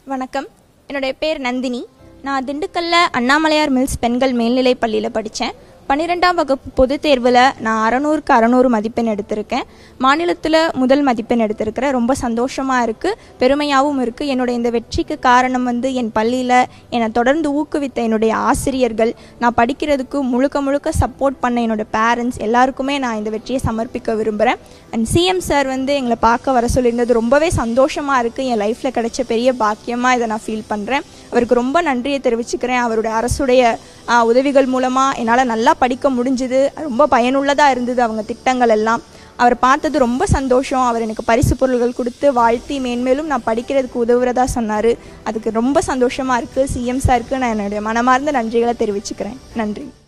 வணக்கம் என்னுடைய பேர் நந்தினி நான் திண்டுக்கல்ல அண்ணாமலையார் மில்ஸ் பெண்கள் மேல்நிலைப் பள்ளியில் படித்தேன் பன்னிரெண்டாம் வகுப்பு பொதுத் தேர்வில் நான் அறநூறுக்கு அறநூறு மதிப்பெண் எடுத்திருக்கேன் மாநிலத்தில் முதல் மதிப்பெண் எடுத்திருக்கிறேன் ரொம்ப சந்தோஷமாக இருக்குது பெருமையாகவும் இருக்குது என்னுடைய இந்த வெற்றிக்கு காரணம் வந்து என் பள்ளியில் என்னை தொடர்ந்து ஊக்குவித்த என்னுடைய ஆசிரியர்கள் நான் படிக்கிறதுக்கு முழுக்க முழுக்க சப்போர்ட் பண்ண என்னோட பேரண்ட்ஸ் எல்லாருக்குமே நான் இந்த வெற்றியை சமர்ப்பிக்க விரும்புகிறேன் அண்ட் சிஎம் சார் வந்து எங்களை பார்க்க வர சொல்லியிருந்தது ரொம்பவே சந்தோஷமாக இருக்குது என் லைஃப்பில் கிடைச்ச பெரிய பாக்கியமாக இதை நான் ஃபீல் பண்ணுறேன் அவருக்கு ரொம்ப நன்றியை தெரிவிச்சுக்கிறேன் அவருடைய அரசுடைய ஆ, உதவிகள் மூலமாக என்னால் நல்லா படிக்க முடிஞ்சுது ரொம்ப பயனுள்ளதாக இருந்தது அவங்க திட்டங்கள் எல்லாம் அவர் பார்த்தது ரொம்ப சந்தோஷம் அவர் எனக்கு பரிசு பொருள்கள் கொடுத்து வாழ்த்தி மேன்மேலும் நான் படிக்கிறதுக்கு உதவுறதா சொன்னார் அதுக்கு ரொம்ப சந்தோஷமாக இருக்குது சிஎம் சாருக்கு நான் என்னுடைய மனமார்ந்த நன்றிகளை தெரிவிச்சுக்கிறேன் நன்றி